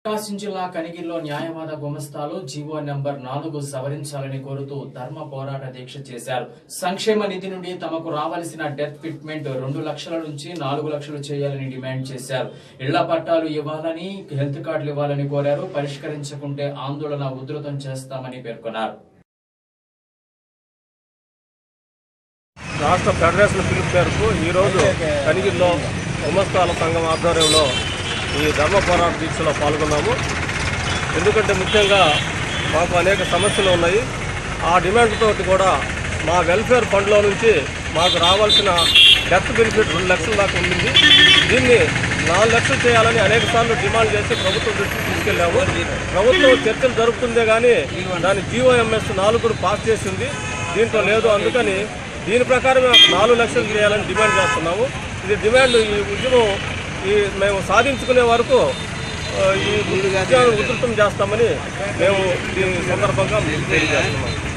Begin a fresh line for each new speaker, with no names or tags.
ప్రకాశం జిల్లా కనిగిరిలో న్యాయవాద గుమస్తాలు GO number నాలుగు సవరించాలని కోరుతూ ధర్మ పోరాట దీక్ష చేశారు సంక్షేమ నిధి నుండి తమకు రావాల్సిన డెత్ ఫిట్మెంట్ రెండు లక్షల నుంచి నాలుగు లక్షలు చేయాలని డిమాండ్ చేశారు ఇళ్ల పట్టాలు ఇవ్వాలని హెల్త్ కార్డులు ఇవ్వాలని కోరారు పరిష్కరించకుంటే ఆందోళన ఉధృతం చేస్తామని పేర్కొన్నారు
రాష్ట్ర ఫెడరేషన్ పిలుపు మేరకు ఈరోజు కనిగిరిలో గుమస్తాల సంఘం ఆధ్వర్యంలో ఈ ధర్మ పోరాట దీక్షలో పాల్గొన్నాము ఎందుకంటే ముఖ్యంగా మాకు అనేక సమస్యలు ఉన్నాయి ఆ డిమాండ్ తోటి కూడా మా వెల్ఫేర్ ఫండ్లో నుంచి మాకు రావాల్సిన డెత్ బెనిఫిట్ రెండు లక్షల దాకా ఉండింది దీన్ని నాలుగు లక్షలు చేయాలని అనేక సార్లు డిమాండ్ చేసి ప్రభుత్వం దృష్టికి తీసుకెళ్ళాము ప్రభుత్వం చర్చలు జరుపుతుందే కానీ దాని జీఓఎంఎస్ నాలుగు కూడా పాస్ చేసింది దీంట్లో లేదు అందుకని దీని ప్రకారం నాలుగు లక్షలు చేయాలని డిమాండ్ చేస్తున్నాము ఇది డిమాండ్ ఈ ఉద్యమం ఈ మేము సాధించుకునే వరకు ఆ, ఈ ఉద్యమాన్ని ఉధృతం చేస్తామని మేము దీని సందర్భంగా తెలియజేస్తున్నాము